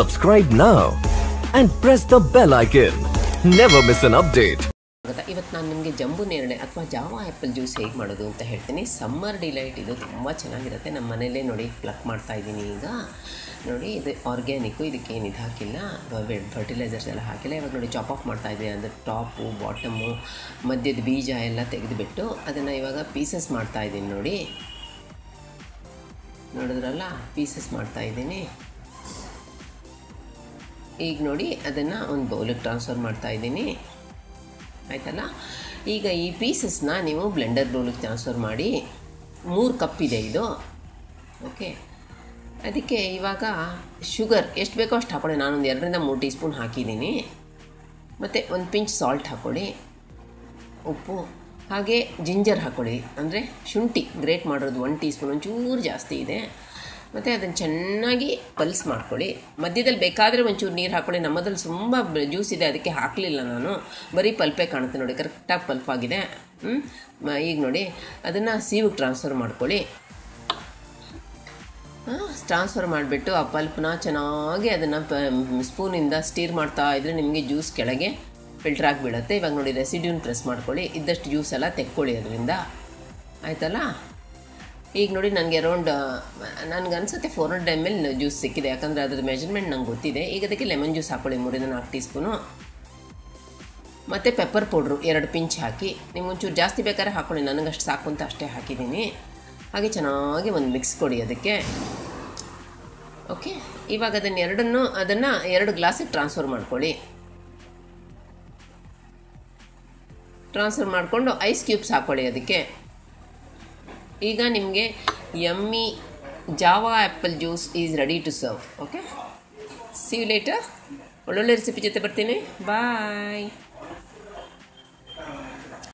Subscribe now and press the bell icon. Never miss an update. ಸ್ವಾಗತ ಇವತ್ತು ನಾನು ನಿಮಗೆ ಜಂಬು ನೇರಳೆ ಅಥವಾ ಜಾವಾ ಆ್ಯಪಲ್ ಜ್ಯೂಸ್ ಹೇಗೆ ಮಾಡೋದು ಅಂತ ಹೇಳ್ತೀನಿ ಸಮ್ಮರ್ ಡಿಲೈಟ್ ಇದು ತುಂಬ ಚೆನ್ನಾಗಿರುತ್ತೆ ನಮ್ಮ ಮನೇಲೇ ನೋಡಿ ಪ್ಲಕ್ ಮಾಡ್ತಾ ಇದ್ದೀನಿ ಈಗ ನೋಡಿ ಇದು ಆರ್ಗ್ಯಾನಿಕ್ಕು ಇದಕ್ಕೆ ಏನು ಇದು ಹಾಕಿಲ್ಲ ಫರ್ಟಿಲೈಸರ್ಸ್ ಎಲ್ಲ ಹಾಕಿಲ್ಲ ಇವಾಗ ನೋಡಿ ಚಾಪ್ ಆಫ್ ಮಾಡ್ತಾ ಇದ್ದೀನಿ ಅಂದರೆ ಟಾಪು ಬಾಟಮು ಮಧ್ಯದ ಬೀಜ ಎಲ್ಲ ತೆಗೆದುಬಿಟ್ಟು ಅದನ್ನು ಇವಾಗ ಪೀಸಸ್ ಮಾಡ್ತಾ ಇದ್ದೀನಿ ನೋಡಿ ನೋಡಿದ್ರಲ್ಲ ಪೀಸಸ್ ಮಾಡ್ತಾ ಇದ್ದೀನಿ ಈಗ ನೋಡಿ ಅದನ್ನು ಒಂದು ಬೌಲಿಗೆ ಟ್ರಾನ್ಸ್ಫರ್ ಮಾಡ್ತಾ ಇದ್ದೀನಿ ಆಯ್ತಲ್ಲ ಈಗ ಈ ಪೀಸಸ್ನ ನೀವು ಬ್ಲೆಂಡರ್ ಬೌಲಿಗೆ ಟ್ರಾನ್ಸ್ಫರ್ ಮಾಡಿ ಮೂರು ಕಪ್ ಇದೆ ಇದು ಓಕೆ ಅದಕ್ಕೆ ಇವಾಗ ಶುಗರ್ ಎಷ್ಟು ಬೇಕೋ ಅಷ್ಟು ಹಾಕೊಳ್ಳಿ ನಾನೊಂದು ಎರಡರಿಂದ ಮೂರು ಟೀ ಸ್ಪೂನ್ ಹಾಕಿದ್ದೀನಿ ಮತ್ತು ಒಂದು ಪಿಂಚ್ ಸಾಲ್ಟ್ ಹಾಕ್ಕೊಳ್ಳಿ ಉಪ್ಪು ಹಾಗೆ ಜಿಂಜರ್ ಹಾಕ್ಕೊಳ್ಳಿ ಅಂದರೆ ಶುಂಠಿ ಗ್ರೇಟ್ ಮಾಡಿರೋದು ಒನ್ ಟೀ ಸ್ಪೂನ್ ಒಂಚೂರು ಜಾಸ್ತಿ ಇದೆ ಮತ್ತು ಅದನ್ನು ಚೆನ್ನಾಗಿ ಪಲ್ಸ್ ಮಾಡ್ಕೊಳ್ಳಿ ಮಧ್ಯದಲ್ಲಿ ಬೇಕಾದರೆ ಒಂಚೂರು ನೀರು ಹಾಕ್ಕೊಳ್ಳಿ ನಮ್ಮದ್ರಲ್ಲಿ ತುಂಬ ಜ್ಯೂಸ್ ಇದೆ ಅದಕ್ಕೆ ಹಾಕಲಿಲ್ಲ ನಾನು ಬರೀ ಪಲ್ಪೇ ಕಾಣುತ್ತೆ ನೋಡಿ ಕರೆಕ್ಟಾಗಿ ಪಲ್ಪ್ ಆಗಿದೆ ಹ್ಞೂ ಈಗ ನೋಡಿ ಅದನ್ನು ಸೀವಿಗೆ ಟ್ರಾನ್ಸ್ಫರ್ ಮಾಡ್ಕೊಳ್ಳಿ ಟ್ರಾನ್ಸ್ಫರ್ ಮಾಡಿಬಿಟ್ಟು ಆ ಪಲ್ಪ್ನ ಚೆನ್ನಾಗಿ ಅದನ್ನು ಪ ಸ್ಪೂನಿಂದ ಸ್ಟೀರ್ ಮಾಡ್ತಾ ಇದ್ದರೆ ನಿಮಗೆ ಜ್ಯೂಸ್ ಕೆಳಗೆ ಫಿಲ್ಟರ್ ಆಗಿ ಬೀಳುತ್ತೆ ಇವಾಗ ನೋಡಿ ರೆಸಿಡ್ಯೂನ್ ಪ್ರೆಸ್ ಮಾಡ್ಕೊಳ್ಳಿ ಇದ್ದಷ್ಟು ಜ್ಯೂಸ್ ಎಲ್ಲ ತೆಕ್ಕೊಳ್ಳಿ ಅದರಿಂದ ಆಯ್ತಲ್ಲ ಈಗ ನೋಡಿ ನನಗೆ ಅರೌಂಡ್ ನನಗೆ ಅನಿಸುತ್ತೆ four hundred M L juice ಸಿಕ್ಕಿದೆ ಯಾಕಂದರೆ ಅದ್ರ ಮೆಜರ್ಮೆಂಟ್ ನಂಗೆ ಗೊತ್ತಿದೆ ಈಗ ಅದಕ್ಕೆ ಲೆಮನ್ ಜ್ಯೂಸ್ ಹಾಕ್ಕೊಳ್ಳಿ ಮೂರಿಂದ ನಾಲ್ಕು ಟೀ ಸ್ಪೂನು ಮತ್ತು ಪೆಪ್ಪರ್ ಪೌಡ್ರು ಎರಡು ಪಿಂಚ್ ಹಾಕಿ ನೀವು ಒಂಚೂರು ಜಾಸ್ತಿ ಬೇಕಾದ್ರೆ ಹಾಕ್ಕೊಳ್ಳಿ ನನಗಷ್ಟು ಸಾಕು ಅಂತ ಅಷ್ಟೇ ಹಾಕಿದ್ದೀನಿ ಹಾಗೆ ಚೆನ್ನಾಗಿ ಒಂದು ಮಿಕ್ಸ್ ಕೊಡಿ ಅದಕ್ಕೆ ಓಕೆ ಇವಾಗ ಅದನ್ನು ಎರಡನ್ನು ಅದನ್ನು ಎರಡು ಗ್ಲಾಸಿಗೆ ಟ್ರಾನ್ಸ್ಫರ್ ಮಾಡ್ಕೊಳ್ಳಿ ಟ್ರಾನ್ಸ್ಫರ್ ಮಾಡಿಕೊಂಡು ಐಸ್ ಕ್ಯೂಬ್ಸ್ ಹಾಕ್ಕೊಳ್ಳಿ ಅದಕ್ಕೆ ಈಗ ನಿಮಗೆ yummy Java apple juice is ready to serve okay see you later ಒಳ್ಳೊಳ್ಳೆ ರೆಸಿಪಿ ಜೊತೆ ಬರ್ತೀನಿ ಬಾಯ್